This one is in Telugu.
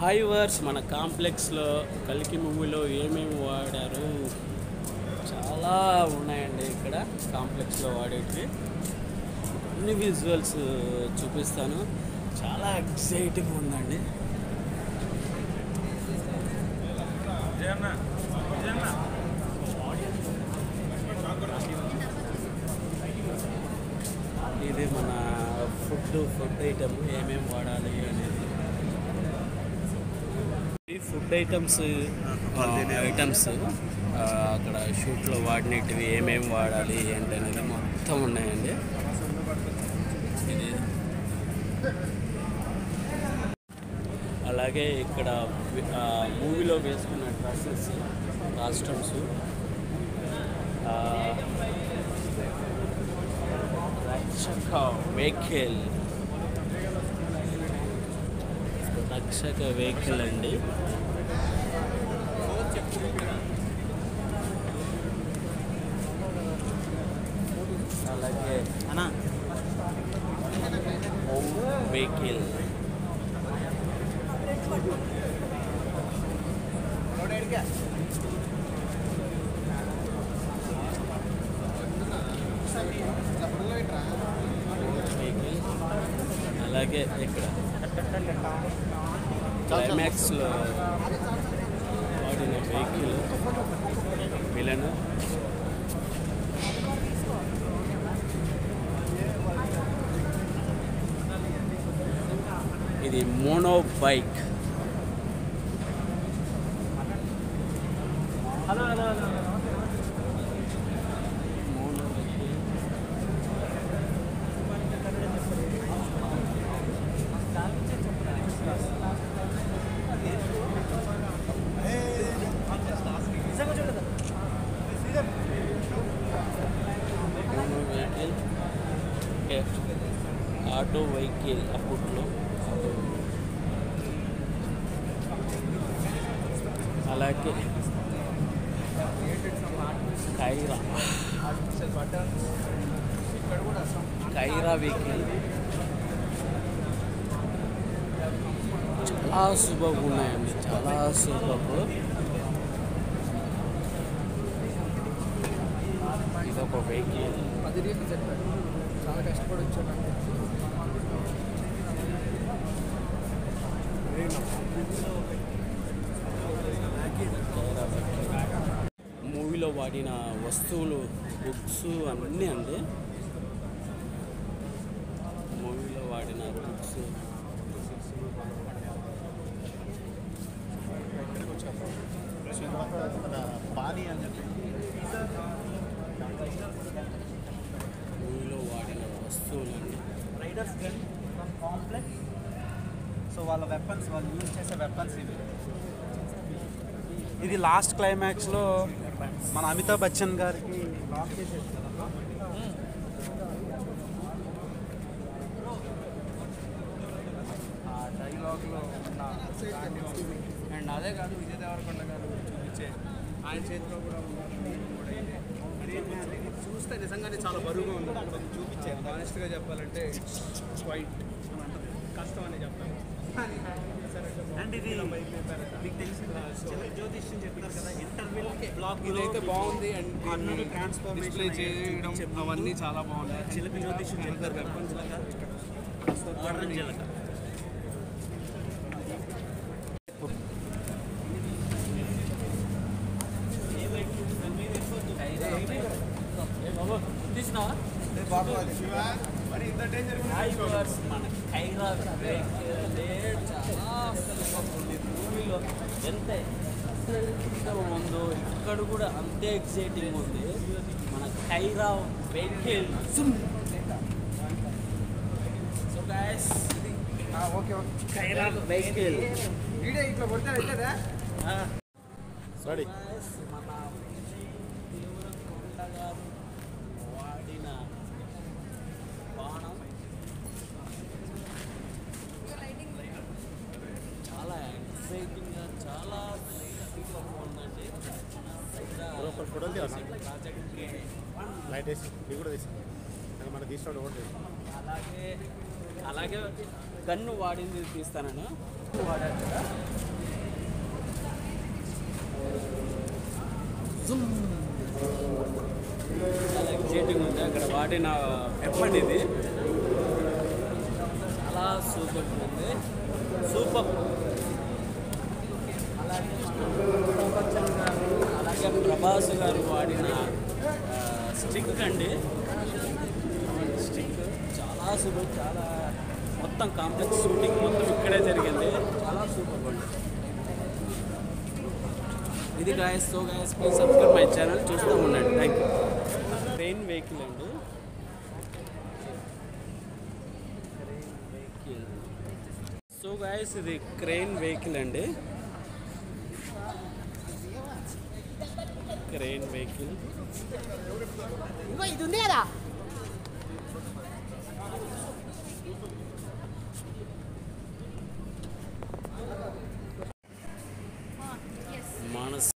హాయ్ వర్స్ మన కాంప్లెక్స్లో కలికి మూవీలో ఏమేమి వాడారు చాలా ఉన్నాయండి ఇక్కడ కాంప్లెక్స్లో వాడేటివి అన్ని విజువల్స్ చూపిస్తాను చాలా ఎక్సైటింగ్ ఉందండి ఇది మన ఫుడ్ ఫుడ్ ఐటమ్ ఏమేమి వాడాలి అనేది ఈ ఫుడ్ ఐటమ్స్ ఐటమ్స్ అక్కడ షూట్లో వాడినవి ఏమేమి వాడాలి ఏంటి అనేది మొత్తం ఉన్నాయండి ఇది అలాగే ఇక్కడ మూవీలో వేసుకున్న డ్రెస్సెస్ కాస్ట్యూమ్స్ రక్షక వెహికల్ రక్షక వెహికల్ అండి అలాగే అన్నా వెహికల్ వెహికల్ అలాగే ఇక్కడ క్లైమాక్స్లో వాడిన వెహికల్ విలన్ ఇది mono bike hello hello hello mono vehicle నిజంగా చూడదా mono vehicle okay. Auto vehicle అప్పట్లో అలాగే కైరా కైరా వెహికల్ చాలా సూపర్ ఉన్నాయండి చాలా సూపర్ ఇదొక వెహికల్ పది రీలు చెప్పాడు చాలా కష్టపడి వచ్చాడు మూవీలో వాడిన వస్తువులు బుక్స్ అన్నీ అండి మూవీలో వాడిన బుక్స్ పానీ అని చెప్పి మూవీలో వాడిన వస్తువులన్నీ riders gun from complex so వాళ్ళ వెపన్స్ వాళ్ళు యూజ్ చేసే వెపన్స్ ఇవి ఇది లాస్ట్ క్లైమాక్స్లో మన అమితాబ్ బచ్చన్ గారికి లాక్ చేసేస్తారు ఆ డైలాగ్లో ఉన్న అండ్ అదే కాదు విజయ్ దేవరకొండ గారు చూపించే ఆయన చేతిలో కూడా ఉన్న నేను కూడా ఇదే. అది చూస్తే నిజంగానే చాలా బరువుగా ఉంది అక్కడ చూపించారు ఆనెస్ట్గా చెప్పాలంటే క్వైట్ కష్టం అని చెప్తాను అండ్ ఇది మీకు తెలిసి జ్యోతిష్యం చెప్తారు కదా ఇంటర్వెల్ బ్లాక్ ఇదైతే బాగుంది అండ్ అన్నది ట్రాన్స్ఫర్మేషన్ డిస్ప్లే చేయడం అవన్నీ చాలా బాగున్నాయి చిలక జ్యోతిష్యం చెప్తారు వెపన్స్ లాగా స్వర్ణ చిలక తీసినావా డ్రైవర్స్ మన కైరా వెహికల్ చాలా సూపర్ ఉంది మూవీలో ఎంత ఎక్సైటింగ్గా ఉందో ఇక్కడ కూడా అంతే ఎక్సైటింగ్ ఉంది మన కైరా vehicle so guys okay okay కైరా వెహికల్ వీడియో ఇట్లా కొడితే అవుతుందా రెడీ మన విజయ్ దేవరకొండ గారు వాడిన బాణం చాలా ఎక్సైటింగ్గా చాలా సూపర్ ఉందండి ప్రాజెక్ట్కి లైట్ వేసి ఇది కూడా తీసి మన తీసుకోండి ఓటు అలాగే అలాగే గన్ను వాడింది తీస్తాను వాడాను కదా చాలా ఎగ్జైటింగ్ ఉంది అక్కడ వాడిన వెపన్ ఇది చాలా సూపర్ ఉంది సూపర్ అలాగే అమితాబ్ బచ్చన్ గారు అలాగే ప్రభాస్ గారు వాడిన స్టిక్ అండి స్టిక్ చాలా సూపర్ చాలా మొత్తం కాంప్లెక్స్ షూటింగ్ మొత్తం ఇక్కడే జరిగింది చాలా సూపర్ అండి ఇది guys so guys please subscribe my channel చూస్తూ ఉండండి థ్యాంక్ యూ ట్రైన్ వెహికల్ అండి వెహికల్ సో గాయస్ ఇది క్రెయిన్ వెహికల్ అండి క్రెయిన్ వెహికల్ ఇంకో ఇది ఉంది కదా మానస్